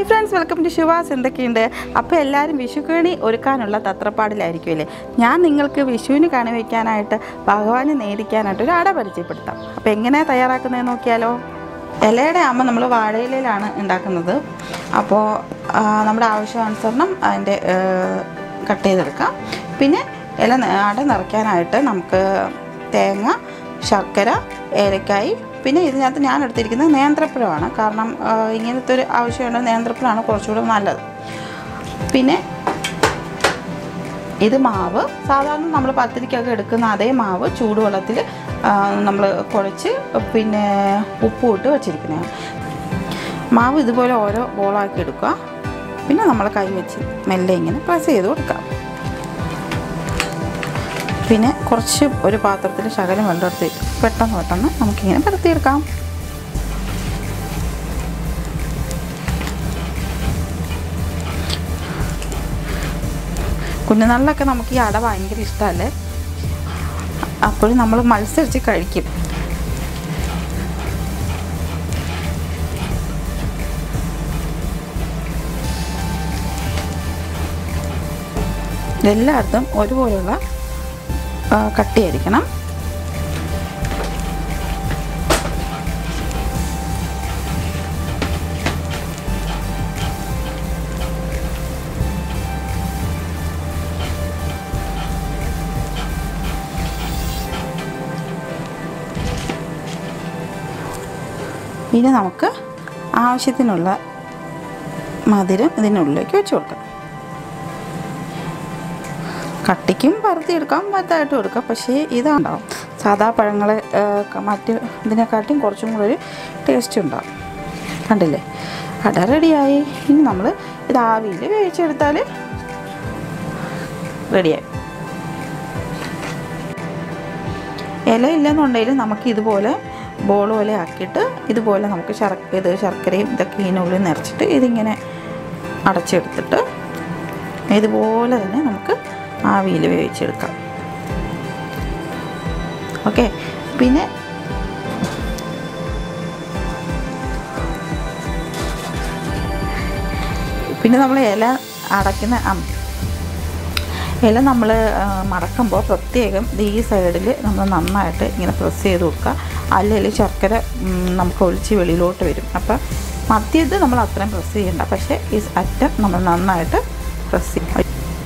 Friends welcome to ശിവാസ് എന്തൊക്കെയുണ്ട് അപ്പോൾ എല്ലാവരും വിഷുക്കണി ഒരുക്കാനുള്ള തത്രപ്പാടിലായിരിക്കും അല്ലേ ഞാൻ നിങ്ങൾക്ക് വിഷുവിന് കണി വയ്ക്കാനായിട്ട് ഭഗവാനെ നേദിക്കാനായിട്ട് ഒരു അട പരിചയപ്പെടുത്താം അപ്പോൾ എങ്ങനെയാണ് തയ്യാറാക്കുന്നത് നോക്കിയാലോ ഇലയുടെ ആകുമ്പോൾ നമ്മൾ വാഴയിലയിലാണ് ഉണ്ടാക്കുന്നത് അപ്പോൾ ആ, നമ്മുടെ ആവശ്യാനുസരണം അതിൻ്റെ കട്ട് ചെയ്തെടുക്കാം പിന്നെ ഇല ന- അട നിറയ്ക്കാനായിട്ട് നമുക്ക് തേങ്ങ ശർക്കര ഏലക്കായി പിന്നെ ഇതിനകത്ത് ഞാൻ എടുത്തിരിക്കുന്നത് നേന്ത്രപ്പഴമാണ് കാരണം ആ, ഇങ്ങനത്തെ ഒരു ആവശ്യമുണ്ട് നേന്ത്രപ്പഴമാണ് കുറച്ചുകൂടെ നല്ലത് പിന്നെ ഇത് മാവ് സാധാരണ നമ്മൾ പത്തിരിക്കൊക്കെ എടുക്കുന്ന അതേ മാവ് ചൂടുവെള്ളത്തിൽ നമ്മൾ കുഴച്ച് പിന്നെ ഉപ്പ് ഇട്ട് വെച്ചിരിക്കുന്നതാണ് മാവ് ഇതുപോലെ ഓരോ ബോളാക്കി എടുക്കുക പിന്നെ നമ്മൾ കൈ വെച്ച് മെല്ലെ ഇങ്ങനെ പ്രസ് ചെയ്ത് കൊടുക്കാം പിന്നെ കുറച്ച് ഒരു പാത്രത്തിൽ ശകലം വെള്ളം എടുത്ത് പെട്ടെന്ന് പെട്ടെന്ന് നമുക്കിങ്ങനെ പരത്തിയെടുക്കാം കുഞ്ഞുനാളിലൊക്കെ നമുക്ക് ഈ അട ഭയങ്കര ഇഷ്ടമല്ലേ അപ്പോഴും നമ്മൾ മത്സരിച്ച് കഴിക്കും എല്ലായിടത്തും ഒരുപോലുള്ള ആ, കട്ടിയായിരിക്കണം ഇനി നമുക്ക് ആവശ്യത്തിനുള്ള മധുരം ഇതിനുള്ളിലേക്ക് വെച്ച് കൊടുക്കാം കട്ടിക്കും പരത്തിയെടുക്കാം വലുതായിട്ടും എടുക്കാം പക്ഷേ ഇതാണ്ടാവും സാധാ പഴങ്ങൾ മറ്റ് ഇതിനെക്കാട്ടിയും കുറച്ചും കൂടെ ഒരു ടേസ്റ്റ് ഉണ്ടാവും കണ്ടില്ലേ അട റെഡിയായി ഇനി നമ്മൾ ഇത് ആവിയിൽ വേവിച്ചെടുത്താൽ റെഡിയായി ഇല ഇല്ലെന്നുണ്ടെങ്കിൽ നമുക്ക് ഇതുപോലെ ബോൾ പോലെ ആക്കിയിട്ട് ഇതുപോലെ നമുക്ക് ശർക്ക ഇത് ശർക്കരയും ഇതൊക്കെ ഇതിനുള്ളിൽ നിറച്ചിട്ട് ഇതിങ്ങനെ അടച്ചെടുത്തിട്ട് ഇതുപോലെ തന്നെ നമുക്ക് ആവിയിൽ വേവിച്ചെടുക്കാം ഓക്കെ പിന്നെ പിന്നെ നമ്മൾ ഇല അടയ്ക്കുന്ന ആ, ഇല നമ്മൾ മടക്കുമ്പോൾ പ്രത്യേകം ഇത് ഈ സൈഡിൽ നമ്മൾ നന്നായിട്ട് ഇങ്ങനെ പ്രസ് ചെയ്ത് കൊടുക്കുക അല്ലെങ്കിൽ ശർക്കര ഉം, നമുക്ക് ഒഴിച്ച് വെളിയിലോട്ട് വരും അപ്പം മധ്യത്ത് നമ്മൾ അത്രയും പ്രസ് ചെയ്യണ്ട പക്ഷേ ഈ അറ്റം നമ്മൾ നന്നായിട്ട് പ്രസ് ചെയ്യും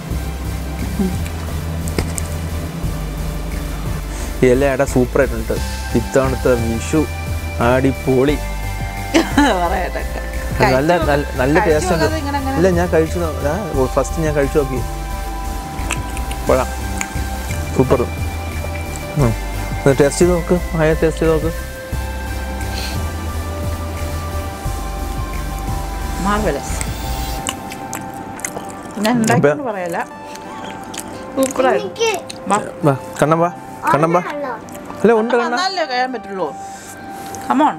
ഇലയുടെ സൂപ്പറായിട്ടുണ്ട് ഇത്തവണത്തെ വിഷു ആടിപ്പൊളി പറയട്ടെ നല്ല നല്ല നല്ല കഴിച്ചു ടേസ്റ്റ് ഉണ്ട് നോക്കാതെ ഇങ്ങനെ അങ്ങനെ- ഇല്ല ഞാൻ കഴിച്ചു ഫസ്റ്റ് ഞാൻ കഴിച്ചു നോക്കി കൊള്ളാം സൂപ്പർ ടേസ്റ്റ് ചെയ്ത് നോക്ക് ആയ ടേസ്റ്റ് ചെയ്ത് നോക്ക് മാർവലസ് ഞാൻ ഉണ്ടാക്കിയിട്ട് പറയല സൂപ്പറായിരുന്നു വാ. വാ കണ്ണം വാ കണ്ണം വാ അല്ല ഉണ്ട് കണ്ണ വന്നാലല്ലേ കഴിയാൻ പറ്റുള്ളൂ കമോൺ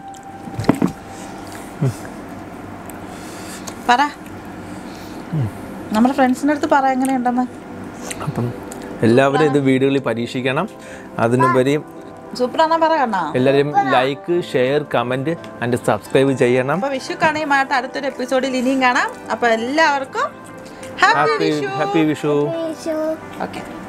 പറ നമ്മുടെ ഫ്രണ്ട്സിൻ്റെ അടുത്ത് പറ എങ്ങനെയുണ്ടെന്ന് അപ്പം എല്ലാവരും ഇത് വീടുകളിൽ പരീക്ഷിക്കണം അതിനുപരി സൂപ്പറാന്നാ പറ കണ്ണാ എല്ലാവരും like share comment and subscribe ചെയ്യണം അപ്പൊ വിഷു കണിയുമായിട്ട് അടുത്തൊരു എപ്പിസോഡിൽ ഇനിയും കാണാം അപ്പൊ എല്ലാവർക്കും happy happy Vishu happy Vishu okay